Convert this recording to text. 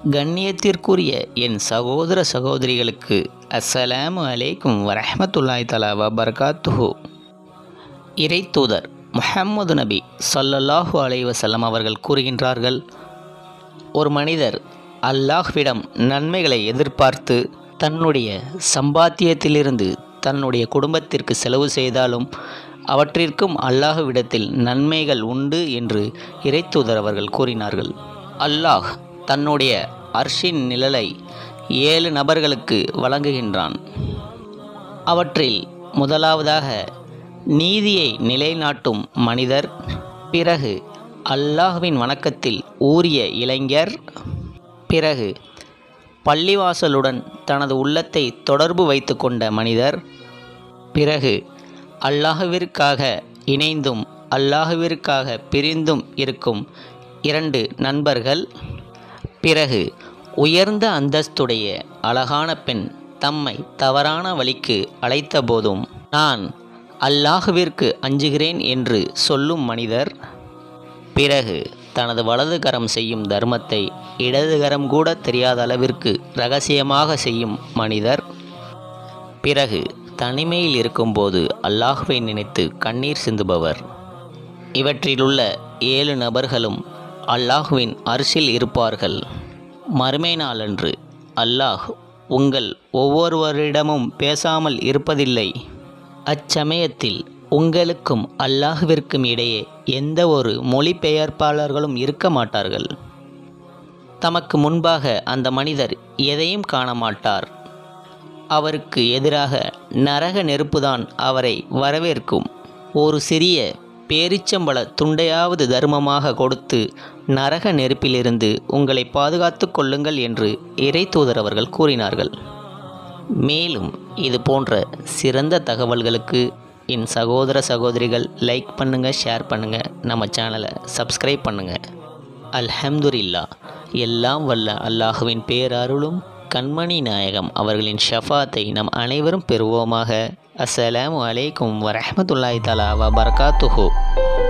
கண்ணியத்திற்குரிய என் சகோதர சகோதரிகளுக்கு அஸ்ஸலாமு அலைக்கும் வரஹ்மத்துல்லாஹி தலா வபர்காத்துஹு இறை தூதர் முஹம்மது நபி ஸல்லல்லாஹு அலைஹி வஸல்லம் அவர்கள் கூறுகின்றார்கள் ஒரு மனிதர் அல்லாஹ்விடம் நன்மைகளை எதிர்பார்த்து தன்னுடைய சம்பாத்தியத்திலிருந்து தன்னுடைய குடும்பத்திற்கு செலவு செய்தாலும் அவற்றிற்கும் அல்லாஹ்விடத்தில் நன்மைகள் உண்டு என்று இறைத்தூதர் அவர்கள் கூறினார்கள் அல்லாஹ் தன்னுடைய அர்ஷின் நிழலை ஏழு நபர்களுக்கு வழங்குகின்றான் அவற்றில் முதலாவதாக நீதியை நிலைநாட்டும் மனிதர் பிறகு அல்லாஹ்வின் வணக்கத்தில் ஊறிய இளைஞர் பிறகு பள்ளிவாசலுடன் தனது உள்ளத்தை தொடர்பு வைத்து கொண்ட மனிதர் பிறகு அல்லாஹுவிற்காக இணைந்தும் அல்லாஹுவிற்காக பிரிந்தும் இருக்கும் இரண்டு நண்பர்கள் பிறகு உயர்ந்த அந்தஸ்துடைய அழகான பெண் தம்மை தவறான வழிக்கு அழைத்த போதும் நான் அல்லாஹுவிற்கு அஞ்சுகிறேன் என்று சொல்லும் மனிதர் பிறகு தனது வலது கரம் செய்யும் தர்மத்தை இடது கரம் கூட தெரியாத அளவிற்கு ரகசியமாக செய்யும் மனிதர் பிறகு தனிமையில் இருக்கும்போது அல்லாஹுவை நினைத்து கண்ணீர் சிந்துபவர் இவற்றிலுள்ள ஏழு நபர்களும் அல்லாஹுவின் அரிசில் இருப்பார்கள் மறுமை நாளன்று அல்லாஹ் உங்கள் ஒவ்வொருவரிடமும் பேசாமல் இருப்பதில்லை அச்சமயத்தில் உங்களுக்கும் அல்லாஹுவிற்கும் இடையே எந்த ஒரு மொழிபெயர்ப்பாளர்களும் இருக்க மாட்டார்கள் தமக்கு முன்பாக அந்த மனிதர் எதையும் காண மாட்டார் அவருக்கு எதிராக நரக நெருப்புதான் அவரை வரவேற்கும் ஒரு சிறிய பேரிச்சம்பள துண்டையாவது தர்மமாக கொடுத்து நரக நெருப்பிலிருந்து உங்களை பாதுகாத்து கொள்ளுங்கள் என்று இறை தூதர் அவர்கள் கூறினார்கள் மேலும் இது போன்ற சிறந்த தகவல்களுக்கு என் சகோதர சகோதரிகள் லைக் பண்ணுங்கள் ஷேர் பண்ணுங்கள் நம்ம சேனலை சப்ஸ்கிரைப் பண்ணுங்கள் அல்ஹம்துலில்லா எல்லாம் வல்ல அல்லாஹுவின் பேரருளும் கண்மணி நாயகம் அவர்களின் ஷஃபாத்தை நம் அனைவரும் பெறுவோமாக அஸ்ஸலாமு அலைக்கும் வரஹ்மத்துல்லாஹி தஆலா வபரகாத்துஹு